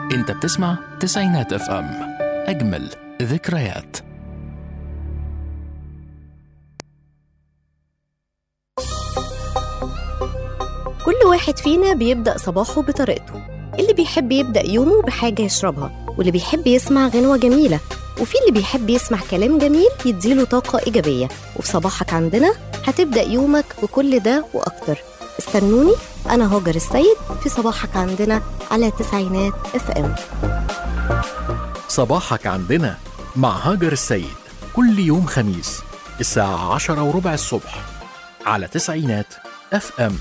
انت بتسمع تسعينات اف ام اجمل ذكريات كل واحد فينا بيبدأ صباحه بطريقته اللي بيحب يبدأ يومه بحاجة يشربها واللي بيحب يسمع غنوة جميلة وفي اللي بيحب يسمع كلام جميل يديله طاقة إيجابية وفي صباحك عندنا هتبدأ يومك بكل ده وأكتر استنوني أنا هاجر السيد في صباحك عندنا على تسعينات اف ام صباحك عندنا مع هاجر السيد كل يوم خميس الساعة عشرة وربع الصبح على تسعينات اف ام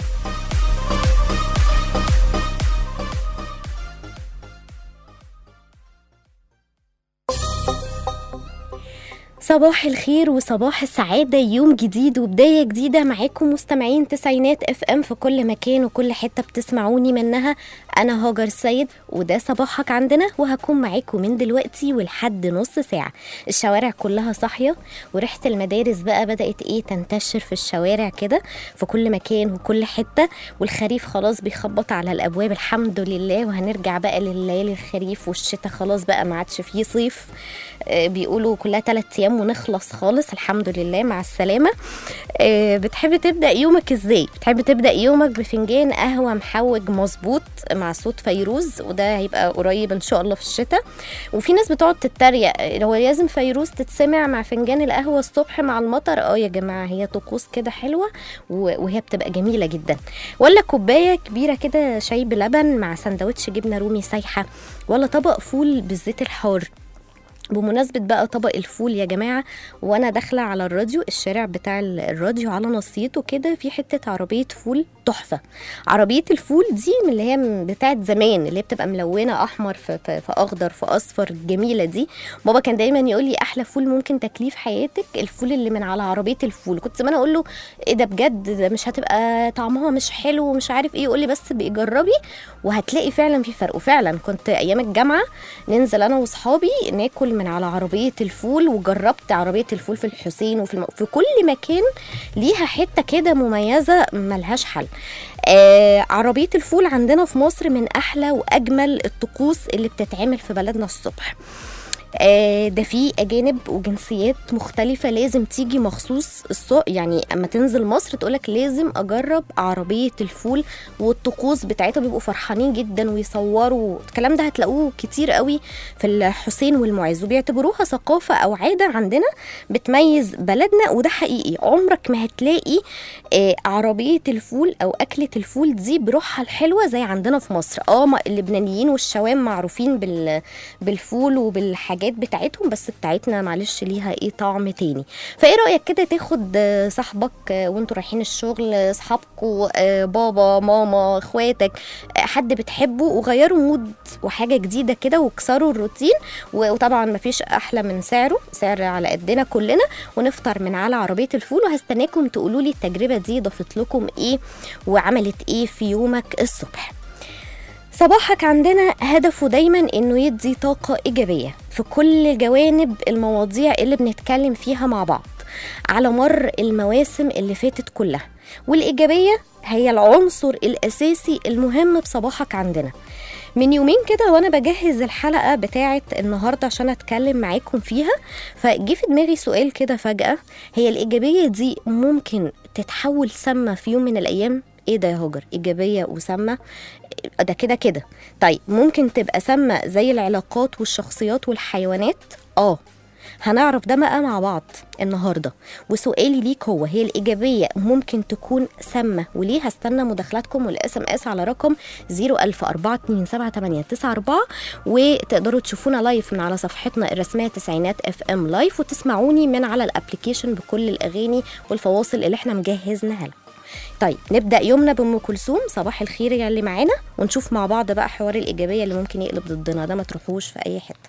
صباح الخير وصباح السعادة يوم جديد وبداية جديدة معاكم مستمعين تسعينات اف ام في كل مكان وكل حتة بتسمعوني منها أنا هاجر السيد وده صباحك عندنا وهكون معاكم من دلوقتي ولحد نص ساعة الشوارع كلها صاحية وريحة المدارس بقى بدأت ايه تنتشر في الشوارع كده في كل مكان وكل حتة والخريف خلاص بيخبط على الأبواب الحمد لله وهنرجع بقى لليالي الخريف والشتاء خلاص بقى ما عادش فيه صيف آه، بيقولوا كلها ثلاث ايام ونخلص خالص الحمد لله مع السلامه آه، بتحب تبدا يومك ازاي بتحب تبدا يومك بفنجان قهوه محوج مظبوط مع صوت فيروز وده هيبقى قريب ان شاء الله في الشتاء وفي ناس بتقعد تتريق آه، هو لازم فيروز تتسمع مع فنجان القهوه الصبح مع المطر اه يا جماعه هي طقوس كده حلوه و- وهي بتبقى جميله جدا ولا كوبايه كبيره كده شاي بلبن مع سندوتش جبنه رومي سايحه ولا طبق فول بالزيت الحار بمناسبة بقى طبق الفول يا جماعة وأنا داخلة على الراديو الشارع بتاع ال- الراديو على نصيته كده في حتة عربية فول تحفة عربية الفول دي من اللي هي من بتاعت زمان اللي هي بتبقى ملونة أحمر في, في, في أخضر في أصفر الجميلة دي بابا كان دايما يقول لي أحلى فول ممكن تاكليه في حياتك الفول اللي من على عربية الفول كنت زمان أقول له إيه ده بجد ده مش هتبقى طعمها مش حلو ومش عارف إيه يقول لي بس بقى جربي وهتلاقي فعلا في فرق وفعلا كنت أيام الجامعة ننزل انا واصحابي ناكل من على عربيه الفول وجربت عربيه الفول في الحسين وفي الم... في كل مكان ليها حته كده مميزه ملهاش حل آه عربيه الفول عندنا في مصر من احلى واجمل الطقوس اللي بتتعمل في بلدنا الصبح آه، ده في اجانب وجنسيات مختلفه لازم تيجي مخصوص الص... يعني اما تنزل مصر تقولك لازم اجرب عربيه الفول والطقوس بتاعتها بيبقوا فرحانين جدا ويصوروا الكلام ده هتلاقوه كتير قوي في الحسين والمعز وبيعتبروها ثقافه او عاده عندنا بتميز بلدنا وده حقيقي عمرك ما هتلاقي آه، عربيه الفول او اكله الفول دي بروحها الحلوه زي عندنا في مصر اه ما- اللبنانيين والشوام معروفين بال بالفول وبالحاجات بتاعتهم بس بتاعتنا معلش ليها ايه طعم تاني فايه رايك كده تاخد آه، صاحبك آه، وانتوا رايحين الشغل آه، اصحابكوا آه، بابا ماما اخواتك آه، حد بتحبه وغيروا مود وحاجه جديده كده واكسروا الروتين و- وطبعا مفيش احلى من سعره سعر على قدنا كلنا ونفطر من على عربيه الفول وهستناكم تقولوا لي التجربه دي ضافت لكم ايه وعملت ايه في يومك الصبح صباحك عندنا هدفه دايما انه يدي طاقة ايجابية في كل جوانب المواضيع اللي بنتكلم فيها مع بعض على مر المواسم اللي فاتت كلها والايجابية هي العنصر الاساسي المهم بصباحك عندنا من يومين كده وانا بجهز الحلقة بتاعت النهاردة عشان اتكلم معاكم فيها فجه في دماغي سؤال كده فجأة هي الايجابية دي ممكن تتحول سامة في يوم من الايام ايه ده يا هاجر ايجابيه وسامه ده كده كده طيب ممكن تبقى سامه زي العلاقات والشخصيات والحيوانات اه هنعرف ده بقى مع بعض النهارده وسؤالي ليك هو هي الايجابيه ممكن تكون سامه وليه هستنى مداخلاتكم والاس ام اس على رقم 010427894 وتقدروا تشوفونا لايف من على صفحتنا الرسميه تسعينات اف ام لايف وتسمعوني من على الابلكيشن بكل الاغاني والفواصل اللي احنا مجهزينها لكم طيب نبدا يومنا بام كلثوم صباح الخير يا اللي معانا ونشوف مع بعض بقى حوار الايجابيه اللي ممكن يقلب ضدنا ده ما تروحوش في اي حته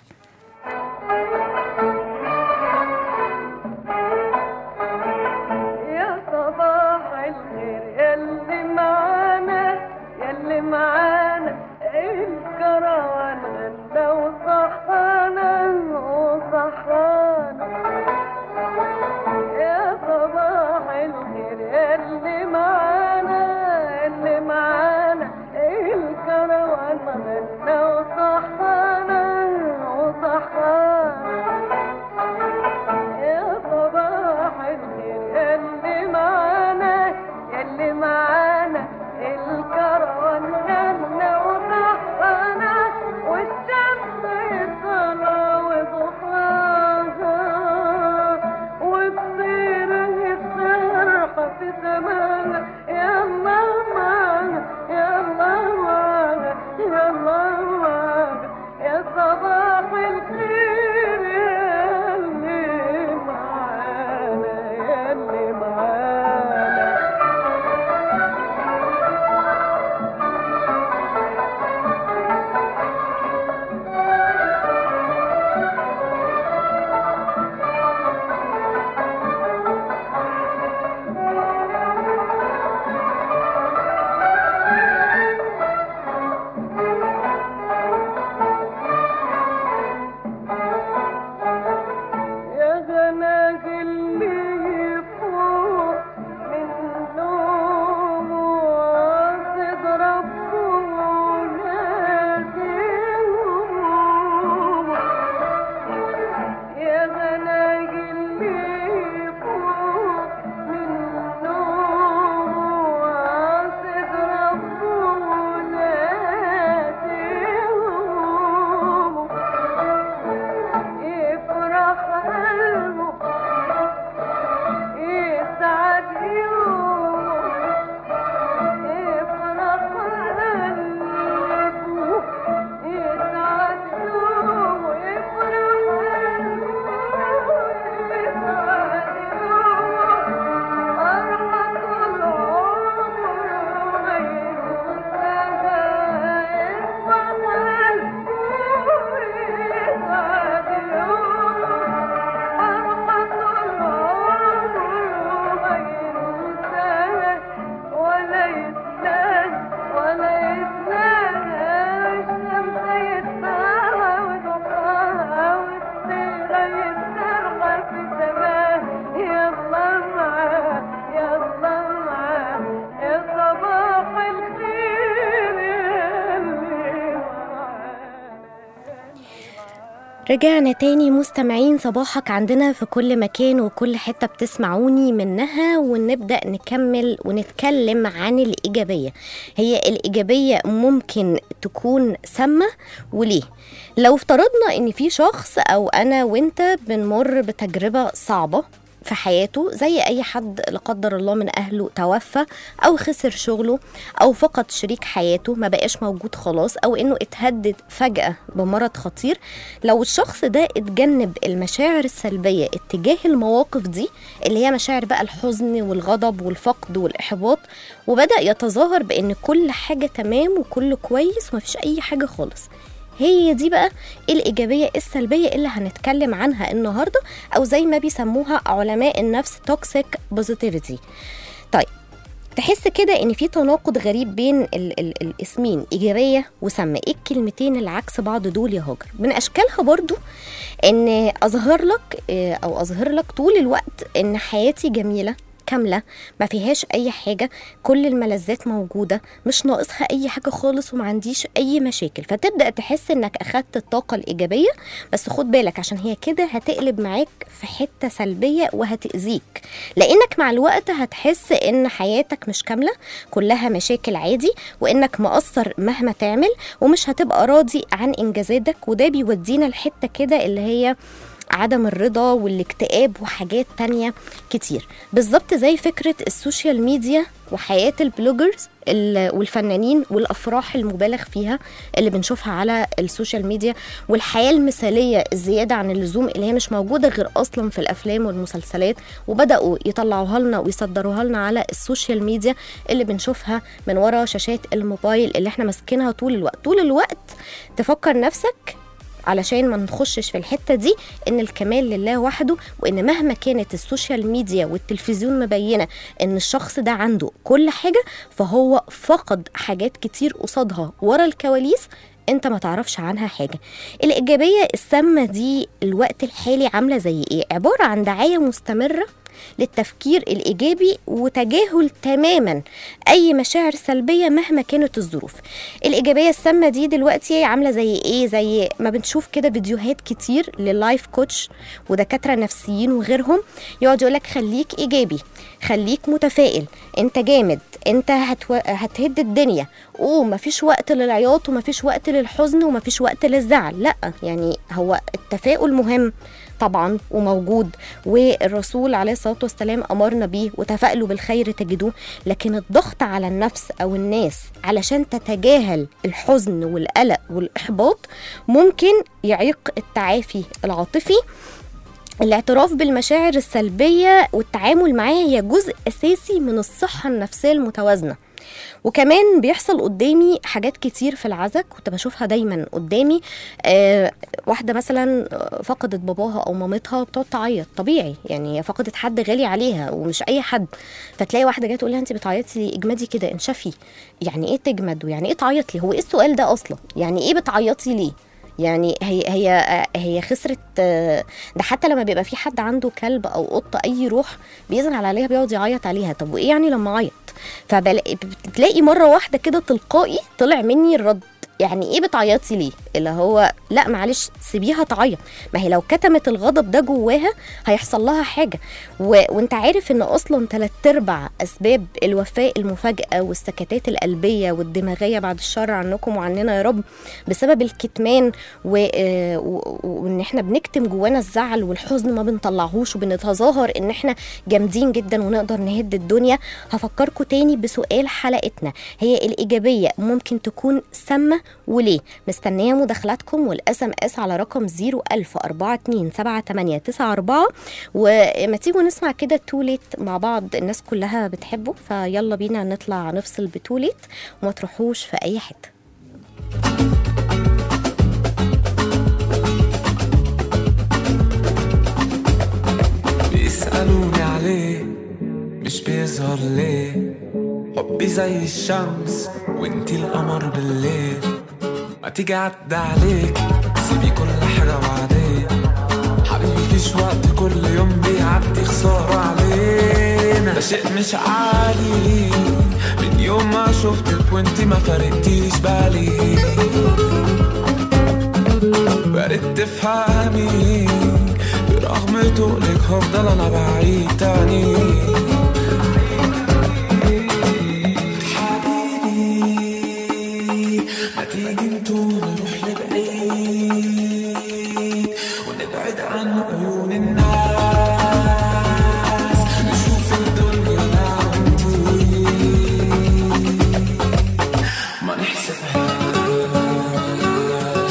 يا صباح الخير يلي معانا يلي معانا الكروان غنى وصحانا وصحانا يا صباح الخير يلي معانا يلي معانا الكروان غنى وصحانا رجعنا تاني مستمعين صباحك عندنا في كل مكان وكل حتة بتسمعوني منها ونبدأ نكمل ونتكلم عن الإيجابية هي الإيجابية ممكن تكون سامة وليه لو افترضنا ان في شخص او انا وانت بنمر بتجربة صعبة في حياته زي اي حد لا قدر الله من اهله توفى او خسر شغله او فقد شريك حياته ما بقاش موجود خلاص او انه اتهدد فجأة بمرض خطير لو الشخص ده اتجنب المشاعر السلبية اتجاه المواقف دي اللي هي مشاعر بقى الحزن والغضب والفقد والاحباط وبدأ يتظاهر بان كل حاجة تمام وكله كويس ومفيش اي حاجة خالص هي دي بقى الإيجابية السلبية اللي هنتكلم عنها النهاردة أو زي ما بيسموها علماء النفس توكسيك بوزيتيفيتي طيب تحس كده ان في تناقض غريب بين ال ال الاسمين ايجابيه وسامه ايه الكلمتين اللي عكس بعض دول يا هاجر من اشكالها برضو ان اظهر لك آه، او اظهر لك طول الوقت ان حياتي جميله كاملة ما فيهاش أي حاجة كل الملذات موجودة مش ناقصها أي حاجة خالص وما عنديش أي مشاكل فتبدأ تحس إنك أخدت الطاقة الإيجابية بس خد بالك عشان هي كده هتقلب معاك في حتة سلبية وهتأذيك لأنك مع الوقت هتحس إن حياتك مش كاملة كلها مشاكل عادي وإنك مقصر مهما تعمل ومش هتبقى راضي عن إنجازاتك وده بيودينا لحتة كده اللي هي عدم الرضا والاكتئاب وحاجات تانية كتير بالظبط زي فكرة السوشيال ميديا وحياة البلوجرز ال- والفنانين والأفراح المبالغ فيها اللي بنشوفها على السوشيال ميديا والحياة المثالية الزيادة عن اللزوم اللي هي مش موجودة غير أصلا في الأفلام والمسلسلات وبدأوا يطلعوها لنا ويصدروها لنا على السوشيال ميديا اللي بنشوفها من ورا شاشات الموبايل اللي احنا ماسكينها طول الوقت طول الوقت تفكر نفسك علشان ما نخشش في الحته دي ان الكمال لله وحده وان مهما كانت السوشيال ميديا والتلفزيون مبينه ان الشخص ده عنده كل حاجه فهو فقد حاجات كتير قصادها ورا الكواليس انت ما تعرفش عنها حاجه الايجابيه السامه دي الوقت الحالي عامله زي ايه عباره عن دعايه مستمره للتفكير الايجابي وتجاهل تماما اي مشاعر سلبيه مهما كانت الظروف الايجابيه السامه دي دلوقتي عامله زي ايه زي ما بنشوف كده فيديوهات كتير لللايف كوتش ودكاتره نفسيين وغيرهم يقعد يقول لك خليك ايجابي خليك متفائل انت جامد انت هتو... هتهد الدنيا ومفيش وقت للعياط ومفيش وقت للحزن ومفيش وقت للزعل لا يعني هو التفاؤل مهم طبعا وموجود والرسول عليه الصلاه والسلام امرنا بيه وتفائلوا بالخير تجدوه لكن الضغط على النفس او الناس علشان تتجاهل الحزن والقلق والاحباط ممكن يعيق التعافي العاطفي الاعتراف بالمشاعر السلبية والتعامل معاها هي جزء أساسي من الصحة النفسية المتوازنة وكمان بيحصل قدامي حاجات كتير في العزا كنت بشوفها دايما قدامي آه واحده مثلا فقدت باباها او مامتها بتقعد تعيط طبيعي يعني هي فقدت حد غالي عليها ومش اي حد فتلاقي واحده جايه تقول لها انت بتعيطي ليه اجمدي كده انشفي يعني ايه تجمد ويعني ايه تعيط ليه هو ايه السؤال ده اصلا يعني ايه بتعيطي ليه يعني هي هي هي خسرت آه، ده حتى لما بيبقى في حد عنده كلب او قطه اي روح بيزعل عليها بيقعد يعيط عليها طب وايه يعني لما اعيط فبتلاقي مره واحده كده تلقائي طلع مني الرد يعني ايه بتعيطي ليه اللي هو لا معلش سيبيها تعيط ما هي لو كتمت الغضب ده جواها هيحصل لها حاجه و... وانت عارف ان اصلا تلات ارباع اسباب الوفاه المفاجاه والسكتات القلبيه والدماغيه بعد الشر عنكم وعننا يا رب بسبب الكتمان و... آه، و... وان احنا بنكتم جوانا الزعل والحزن ما بنطلعهوش وبنتظاهر ان احنا جامدين جدا ونقدر نهد الدنيا هفكركم تاني بسؤال حلقتنا هي الايجابيه ممكن تكون سامه وليه مستنيه مداخلاتكم والاس ام اس على رقم 010427894 وما تيجوا نسمع كده توليت مع بعض الناس كلها بتحبه فيلا بينا نطلع نفصل بتوليت وما تروحوش في اي حته بيسألوني عليه مش بيظهر ليه حبي زي الشمس وانتي القمر بالليل ما تيجي عدى عليك سيبي كل حاجة بعدين حبيبي مفيش وقت كل يوم بيعدي خسارة علينا ده شيء مش عادي من يوم ما شفتك وانتي ما فرقتيش بالي يا ريت تفهمي برغم تقلك هفضل انا بعيد تاني حبيبي ما تيجي نتوه نروح لبعيد ونبعد عن عيون الناس نشوف الدنيا نعدي ما نحسبهاش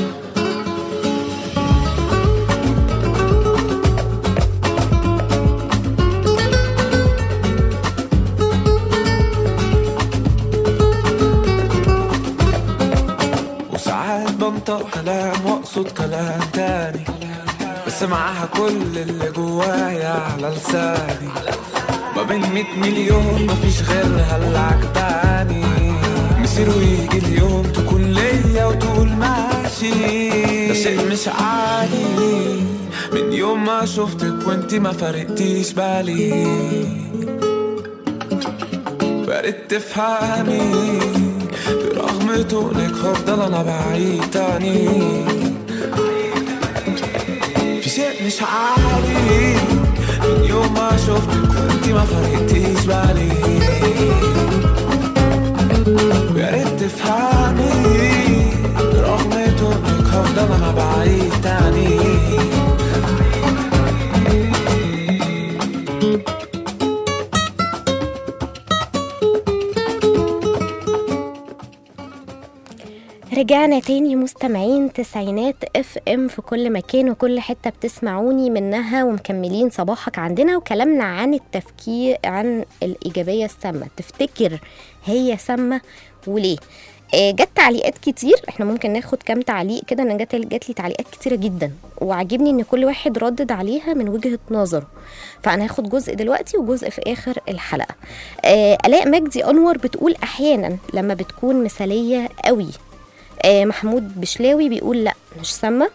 وساعات بنطق كلام واقصد كلام تاني بس معاها كل اللي جوايا على لساني ما بين مية مليون مفيش غيرها اللي عجباني مصير ويجي اليوم تكون ليا وتقول ماشي ده شيء مش عادي من يوم ما شفتك وانتي ما فرقتيش بالي يا ريت تفهمي برغم تقلك هفضل انا بعيد تاني في شيء مش عادي من يوم ما شفتك وانتي ما فرقتيش بالي ويا ريت تفهمي برغم تقلك هفضل انا بعيد تاني رجعنا تاني مستمعين تسعينات اف ام في كل مكان وكل حته بتسمعوني منها ومكملين صباحك عندنا وكلامنا عن التفكير عن الايجابيه السامه تفتكر هي سامه وليه آه، جت تعليقات كتير احنا ممكن ناخد كام تعليق كده انا جت جات لي تعليقات كتيره جدا وعجبني ان كل واحد ردد عليها من وجهه نظره فانا هاخد جزء دلوقتي وجزء في اخر الحلقه آه، الاء مجدي انور بتقول احيانا لما بتكون مثاليه قوي آه، محمود بشلاوي بيقول لا مش سامة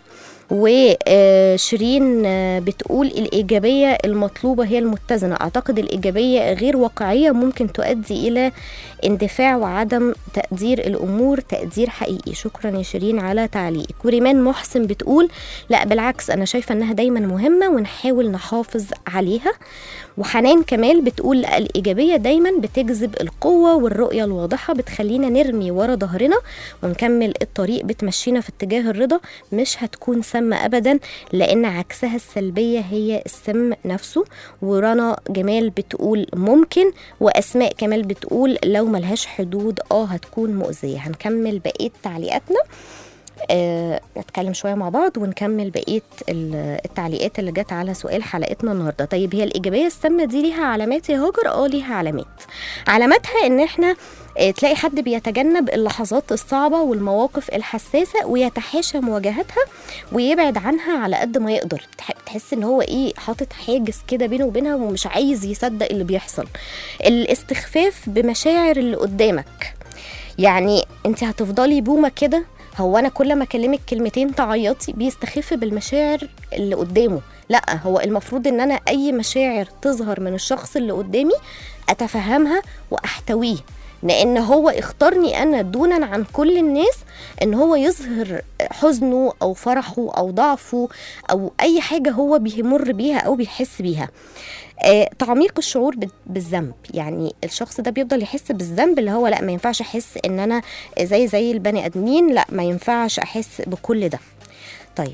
وشيرين بتقول الإيجابية المطلوبة هي المتزنة أعتقد الإيجابية غير واقعية ممكن تؤدي إلى اندفاع وعدم تقدير الأمور تقدير حقيقي شكرا يا شيرين على تعليقك وريمان محسن بتقول لا بالعكس أنا شايفة أنها دايما مهمة ونحاول نحافظ عليها وحنان كمال بتقول لا الإيجابية دايما بتجذب القوة والرؤية الواضحة بتخلينا نرمي ورا ظهرنا ونكمل الطريق بتمشينا في اتجاه الرضا مش هتكون سامة أبدا لأن عكسها السلبية هي السم نفسه ورنا جمال بتقول ممكن وأسماء كمال بتقول لو ملهاش حدود اه هتكون مؤذية هنكمل بقية تعليقاتنا آه، نتكلم شويه مع بعض ونكمل بقيه ال- التعليقات اللي جت على سؤال حلقتنا النهارده طيب هي الايجابيه السامه دي ليها علامات يا هاجر اه ليها علامات علاماتها ان احنا آه، تلاقي حد بيتجنب اللحظات الصعبه والمواقف الحساسه ويتحاشى مواجهتها ويبعد عنها على قد ما يقدر تح- تحس ان هو ايه حاطط حاجز كده بينه وبينها ومش عايز يصدق اللي بيحصل الاستخفاف بمشاعر اللي قدامك يعني انت هتفضلي بومه كده هو انا كل ما اكلمك كلمتين تعيطي بيستخف بالمشاعر اللي قدامه لا هو المفروض ان انا اي مشاعر تظهر من الشخص اللي قدامي اتفهمها واحتويه لان هو اختارني انا دونا عن كل الناس ان هو يظهر حزنه او فرحه او ضعفه او اي حاجه هو بيمر بيها او بيحس بيها آه، تعميق الشعور بال- بالذنب يعني الشخص ده بيفضل يحس بالذنب اللي هو لا ما ينفعش احس ان انا زي زي البني ادمين لا ما ينفعش احس بكل ده طيب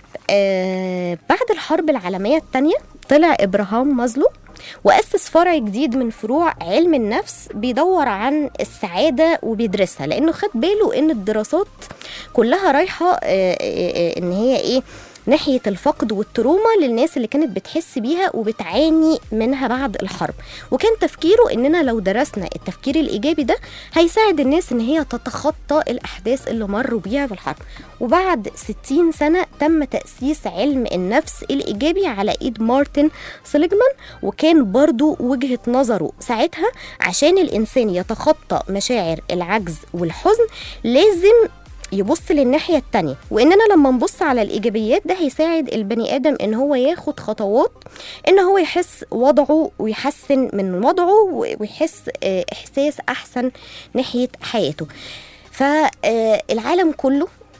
آه بعد الحرب العالميه الثانيه طلع ابراهام مازلو وأسس فرع جديد من فروع علم النفس بيدور عن السعادة وبيدرسها لأنه خد باله إن الدراسات كلها رايحة آه، آه، آه، إن هي إيه ناحية الفقد والتروما للناس اللي كانت بتحس بيها وبتعاني منها بعد الحرب وكان تفكيره إننا لو درسنا التفكير الإيجابي ده هيساعد الناس إن هي تتخطى الأحداث اللي مروا بيها في الحرب وبعد 60 سنة تم تأسيس علم النفس الإيجابي على إيد مارتن سيليجمان وكان برضو وجهة نظره ساعتها عشان الإنسان يتخطى مشاعر العجز والحزن لازم يبص للناحية التانية وإننا لما نبص على الإيجابيات ده هيساعد البني آدم إن هو ياخد خطوات إن هو يحس وضعه ويحسن من وضعه ويحس آه، إحساس أحسن ناحية حياته فالعالم كله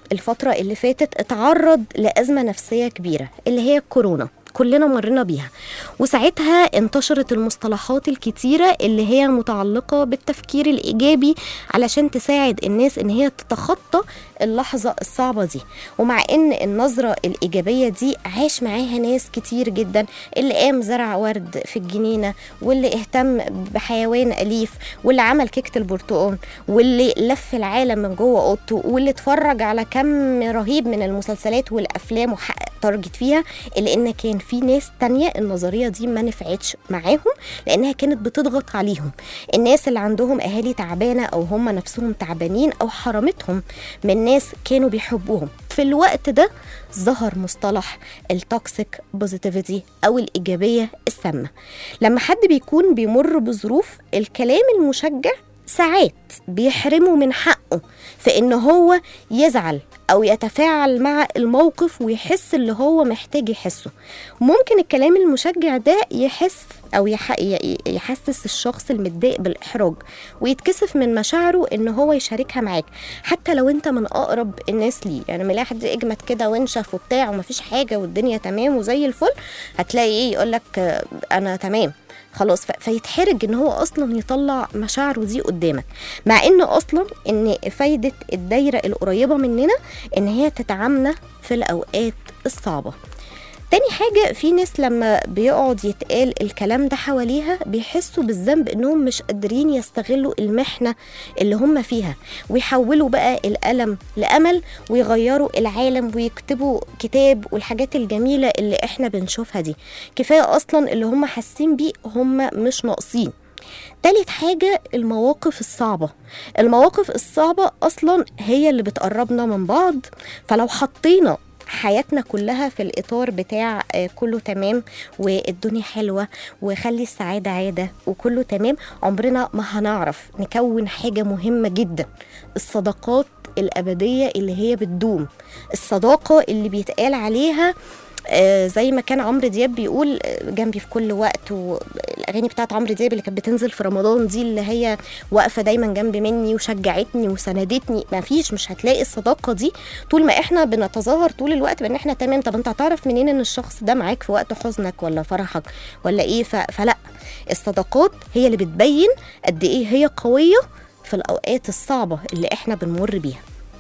الفترة اللي فاتت اتعرض لأزمة نفسية كبيرة اللي هي الكورونا كلنا مرينا بيها وساعتها انتشرت المصطلحات الكتيرة اللي هي متعلقة بالتفكير الإيجابي علشان تساعد الناس إن هي تتخطى اللحظة الصعبة دي ومع إن النظرة الإيجابية دي عاش معاها ناس كتير جدا اللي قام زرع ورد في الجنينة واللي اهتم بحيوان أليف واللي عمل كيكة البرتقال واللي لف العالم من جوه أوضته واللي اتفرج على كم رهيب من المسلسلات والأفلام وحقق تارجت فيها إلا إن كان في ناس تانية النظرية دي ما نفعتش معاهم لأنها كانت بتضغط عليهم الناس اللي عندهم أهالي تعبانة أو هم نفسهم تعبانين أو حرمتهم من ناس كانوا بيحبوهم في الوقت ده ظهر مصطلح التوكسيك بوزيتيفيتي او الايجابيه السامه لما حد بيكون بيمر بظروف الكلام المشجع ساعات بيحرمه من حقه في ان هو يزعل او يتفاعل مع الموقف ويحس اللي هو محتاج يحسه ممكن الكلام المشجع ده يحس او يح... ي- يحسس الشخص المتضايق بالاحراج ويتكسف من مشاعره ان هو يشاركها معاك حتى لو انت من اقرب الناس ليه يعني لما يلاقي حد اجمد كده وانشف وبتاع ومفيش حاجه والدنيا تمام وزي الفل هتلاقي ايه يقولك انا تمام خلاص ف- فيتحرج ان هو اصلا يطلع مشاعره دي قدامك مع ان اصلا ان فايده الدايره القريبه مننا ان هي تتعاملنا في الاوقات الصعبه تاني حاجة في ناس لما بيقعد يتقال الكلام ده حواليها بيحسوا بالذنب انهم مش قادرين يستغلوا المحنة اللي هم فيها ويحولوا بقى الألم لأمل ويغيروا العالم ويكتبوا كتاب والحاجات الجميلة اللي احنا بنشوفها دي كفاية أصلا اللي هم حاسين بيه هم مش ناقصين تالت حاجة المواقف الصعبة المواقف الصعبة أصلا هي اللي بتقربنا من بعض فلو حطينا حياتنا كلها في الإطار بتاع آه، كله تمام والدنيا حلوة وخلي السعادة عادة وكله تمام عمرنا ما هنعرف نكون حاجة مهمة جدا الصداقات الأبدية اللي هي بتدوم الصداقة اللي بيتقال عليها آه، زي ما كان عمرو دياب بيقول آه، جنبي في كل وقت والاغاني بتاعت عمرو دياب اللي كانت بتنزل في رمضان دي اللي هي واقفه دايما جنب مني وشجعتني وسندتني ما فيش مش هتلاقي الصداقه دي طول ما احنا بنتظاهر طول الوقت بان احنا تمام طب انت هتعرف منين ان الشخص ده معاك في وقت حزنك ولا فرحك ولا ايه ف... فلا الصداقات هي اللي بتبين قد ايه هي قويه في الاوقات الصعبه اللي احنا بنمر بيها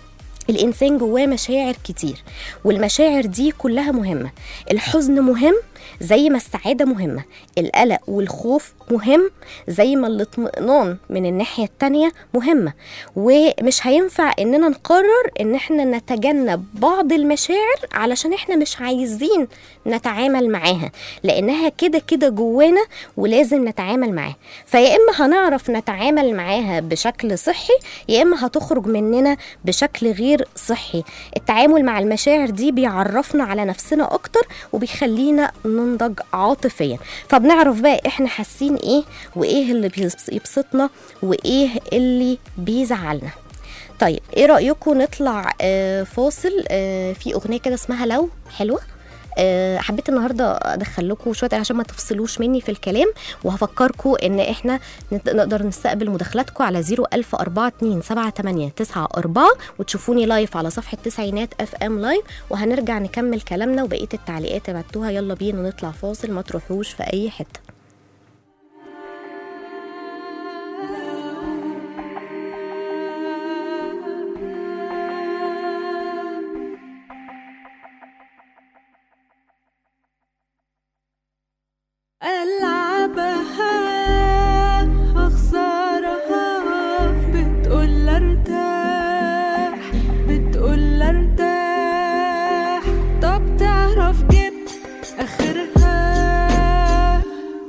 الإنسان جواه مشاعر كتير والمشاعر دي كلها مهمة الحزن مهم زي ما السعادة مهمة القلق والخوف مهم زي ما الاطمئنان من الناحية التانية مهمة ومش هينفع اننا نقرر ان احنا نتجنب بعض المشاعر علشان احنا مش عايزين نتعامل معاها لانها كده كده جوانا ولازم نتعامل معاها فيا اما هنعرف نتعامل معاها بشكل صحي يا اما هتخرج مننا بشكل غير صحي التعامل مع المشاعر دي بيعرفنا على نفسنا اكتر وبيخلينا ننضج عاطفيا فبنعرف بقى احنا حاسين ايه وايه اللي بيبس- يبسطنا وايه اللي بيزعلنا طيب ايه رايكم نطلع آه، فاصل آه، في اغنيه كده اسمها لو حلوه آه، حبيت النهارده ادخل لكم شويه عشان ما تفصلوش مني في الكلام وهفكركم ان احنا نت- نقدر نستقبل مداخلاتكم على 010427894 وتشوفوني لايف على صفحه تسعينات اف ام لايف وهنرجع نكمل كلامنا وبقيه التعليقات اللي بعتوها يلا بينا نطلع فاصل ما تروحوش في اي حته ألعبها أخسرها بتقول ارتاح بتقول ارتاح طب تعرف جبت آخرها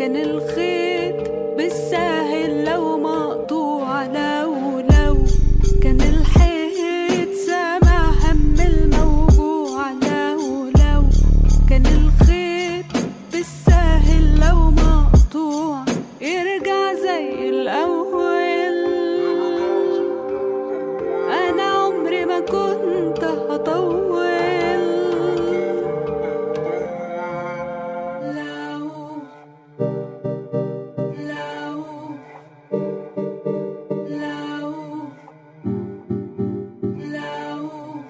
كان الخيط بالساهل لو مقطوع لو لو كان الحيط سامع هم الموجوع لو لو كان الخيط بالساهل لو مقطوع يرجع زي الأول أنا عمري ما كنت هطول لو لو لو لو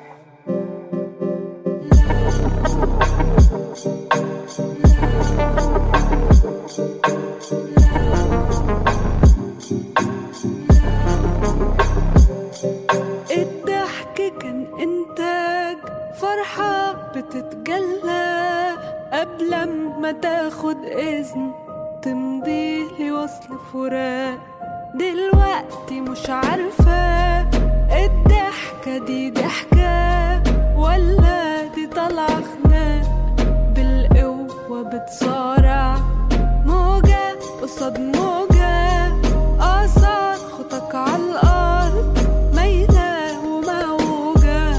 الضحك كان إنتاج فرحة بتتجلى قبل ما تاخد إذن تمضي لي وصل فراق دلوقتي مش عارفة الضحكة دي ضحكة ولا دي طالعة خناق بالقوة بتصارع موجة قصاد موجة قصاد خطك عالأرض مايلة وموجة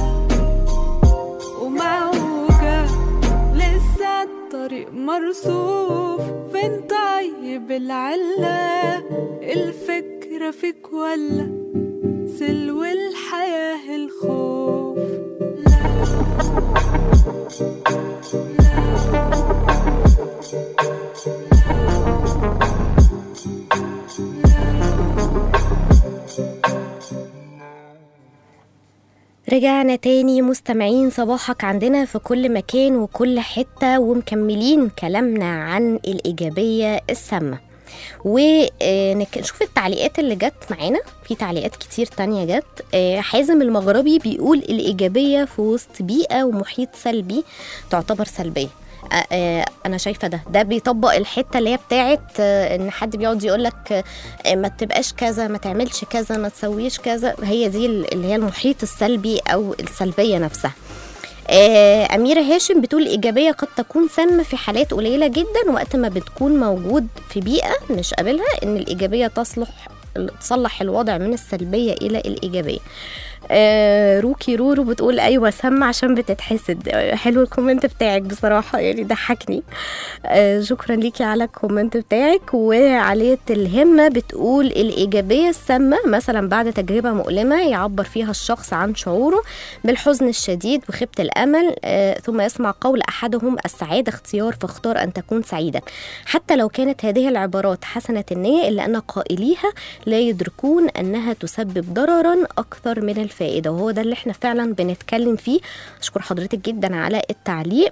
وموجة لسه الطريق مرصوف فين طيب العلة الفكرة فيك ولا سلو الحياة الخوف رجعنا تاني مستمعين صباحك عندنا في كل مكان وكل حتة ومكملين كلامنا عن الإيجابية السامة ونشوف التعليقات اللي جت معانا في تعليقات كتير تانية جت آه، حازم المغربي بيقول الإيجابية في وسط بيئة ومحيط سلبي تعتبر سلبية آه، آه، انا شايفه ده ده بيطبق الحته اللي هي بتاعت آه، ان حد بيقعد يقول لك ما تبقاش كذا ما تعملش كذا ما تسويش كذا هي دي اللي هي المحيط السلبي او السلبيه نفسها آه، أميرة هاشم بتقول الإيجابية قد تكون سامة في حالات قليلة جدا وقت ما بتكون موجود في بيئة مش قابلها إن الإيجابية تصلح تصلح الوضع من السلبية إلى الإيجابية آه روكي رورو بتقول ايوه سامة عشان بتتحسد آه، حلو الكومنت بتاعك بصراحة يعني ضحكني آه شكرا ليكي على الكومنت بتاعك وعلية الهمة بتقول الإيجابية السامة مثلا بعد تجربة مؤلمة يعبر فيها الشخص عن شعوره بالحزن الشديد وخيبة الأمل آه ثم يسمع قول أحدهم السعادة اختيار فاختار أن تكون سعيدا حتى لو كانت هذه العبارات حسنة النية إلا أن قائليها لا يدركون أنها تسبب ضررا أكثر من الفائدة وهو ده اللي احنا فعلا بنتكلم فيه أشكر حضرتك جدا على التعليق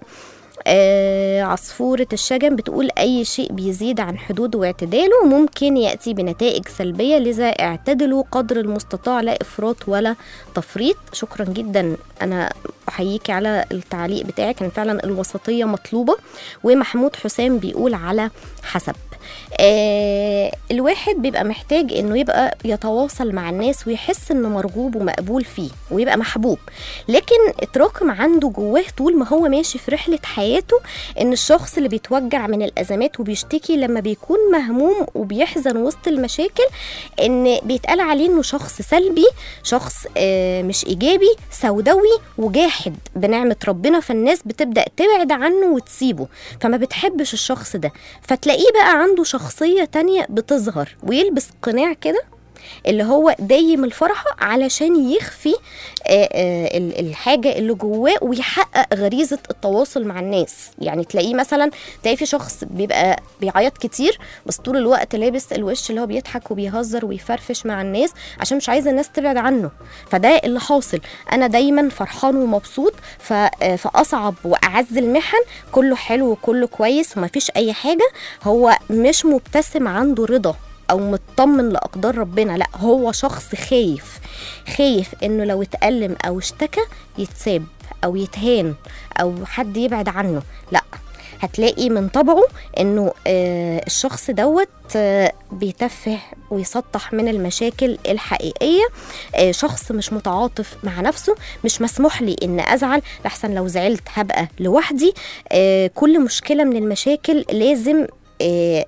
آه عصفورة الشجن بتقول أي شيء بيزيد عن حدوده واعتداله ممكن يأتي بنتائج سلبية لذا اعتدلوا قدر المستطاع لا إفراط ولا تفريط شكرا جدا أنا أحييكي على التعليق بتاعك كان فعلا الوسطية مطلوبة ومحمود حسام بيقول على حسب آه الواحد بيبقى محتاج انه يبقى يتواصل مع الناس ويحس انه مرغوب ومقبول فيه ويبقى محبوب لكن اتراكم عنده جواه طول ما هو ماشي في رحله حياته ان الشخص اللي بيتوجع من الازمات وبيشتكي لما بيكون مهموم وبيحزن وسط المشاكل ان بيتقال عليه انه شخص سلبي شخص آه مش ايجابي سوداوي وجاحد بنعمه ربنا فالناس بتبدا تبعد عنه وتسيبه فما بتحبش الشخص ده فتلاقيه بقى عنده شخصيه تانية بتظهر ويلبس قناع كده اللي هو دايم الفرحة علشان يخفي آه، آه، ال- الحاجة اللي جواه ويحقق غريزة التواصل مع الناس يعني تلاقيه مثلا تلاقي في شخص بيبقى بيعيط كتير بس طول الوقت لابس الوش اللي هو بيضحك وبيهزر ويفرفش مع الناس عشان مش عايز الناس تبعد عنه فده اللي حاصل انا دايما فرحان ومبسوط ف- آه، فاصعب واعز المحن كله حلو وكله كويس ومفيش اي حاجة هو مش مبتسم عنده رضا او مطمن لاقدار ربنا لا هو شخص خايف خايف انه لو اتألم او اشتكى يتساب او يتهان او حد يبعد عنه لا هتلاقي من طبعه انه آه الشخص دوت آه بيتفه ويسطح من المشاكل الحقيقيه آه شخص مش متعاطف مع نفسه مش مسموح لي ان ازعل لحسن لو زعلت هبقى لوحدي آه كل مشكله من المشاكل لازم آه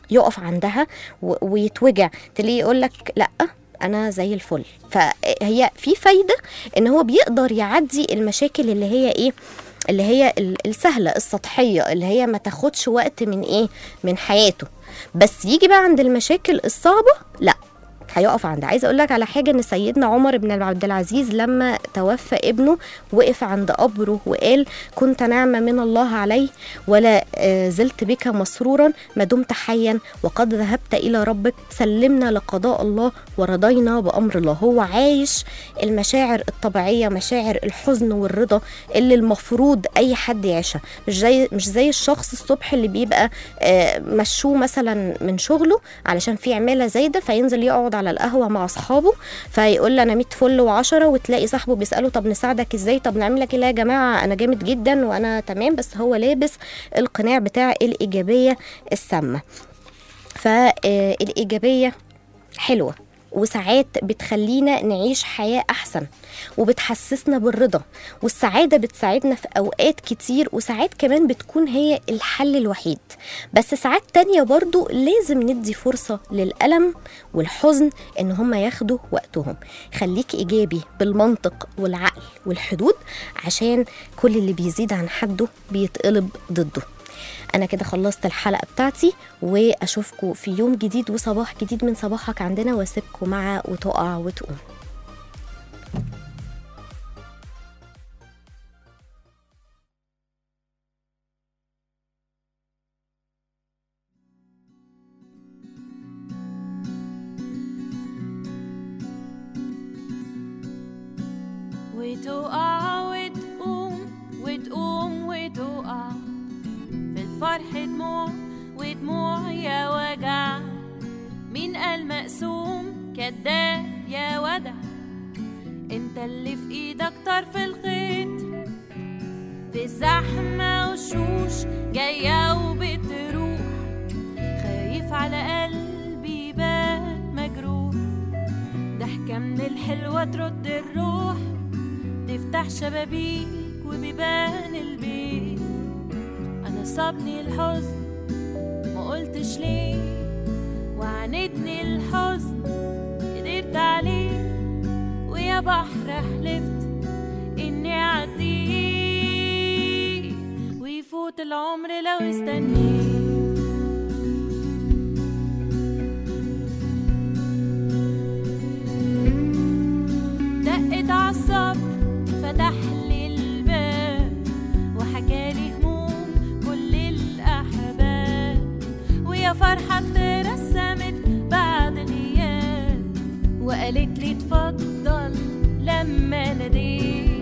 يقف عندها و- ويتوجع تلاقيه يقول لك لا انا زي الفل فهي في فايده ان هو بيقدر يعدي المشاكل اللي هي ايه اللي هي ال- السهله السطحيه اللي هي ما تاخدش وقت من ايه من حياته بس يجي بقى عند المشاكل الصعبه لا هيقف عندها عايزه اقول لك على حاجه ان سيدنا عمر بن عبد العزيز لما توفى ابنه وقف عند قبره وقال كنت نعمه من الله علي ولا آه، زلت بك مسرورا ما دمت حيا وقد ذهبت الى ربك سلمنا لقضاء الله ورضينا بامر الله هو عايش المشاعر الطبيعيه مشاعر الحزن والرضا اللي المفروض اي حد يعيشها مش زي مش زي الشخص الصبح اللي بيبقى آه، مشوه مثلا من شغله علشان في عماله زايده فينزل يقعد على القهوه مع اصحابه فيقول له انا 100 فل و10 وتلاقي صاحبه بيساله طب نساعدك ازاي طب نعمل لك ايه لا يا جماعه انا جامد جدا وانا تمام بس هو لابس القناع بتاع الايجابيه السامه فالايجابيه حلوه وساعات بتخلينا نعيش حياة أحسن وبتحسسنا بالرضا والسعادة بتساعدنا في أوقات كتير وساعات كمان بتكون هي الحل الوحيد بس ساعات تانية برضو لازم ندي فرصة للألم والحزن إن هم ياخدوا وقتهم خليك إيجابي بالمنطق والعقل والحدود عشان كل اللي بيزيد عن حده بيتقلب ضده انا كده خلصت الحلقه بتاعتي واشوفكم في يوم جديد وصباح جديد من صباحك عندنا واسيبكم مع وتقع وتقوم وتقع وتقوم وتقوم وتقع في الفرح دموع ودموع يا وجع مين قال مقسوم كداب يا ودع انت اللي في ايدك طرف الخيط في زحمة وشوش جاية وبتروح خايف على قلبي بات مجروح ضحكة من الحلوة ترد الروح تفتح شبابيك وبيبان البيت انا صابني الحزن ما قلتش ليه وعاندني الحزن قدرت عليه ويا بحر حلفت اني اعديه ويفوت العمر لو استنيت دقت عالصبر فتح لي الباب وحكالي هموم كل الأحباب ويا فرحة اترسمت بعد غياب وقالت لي اتفضل لما ناديت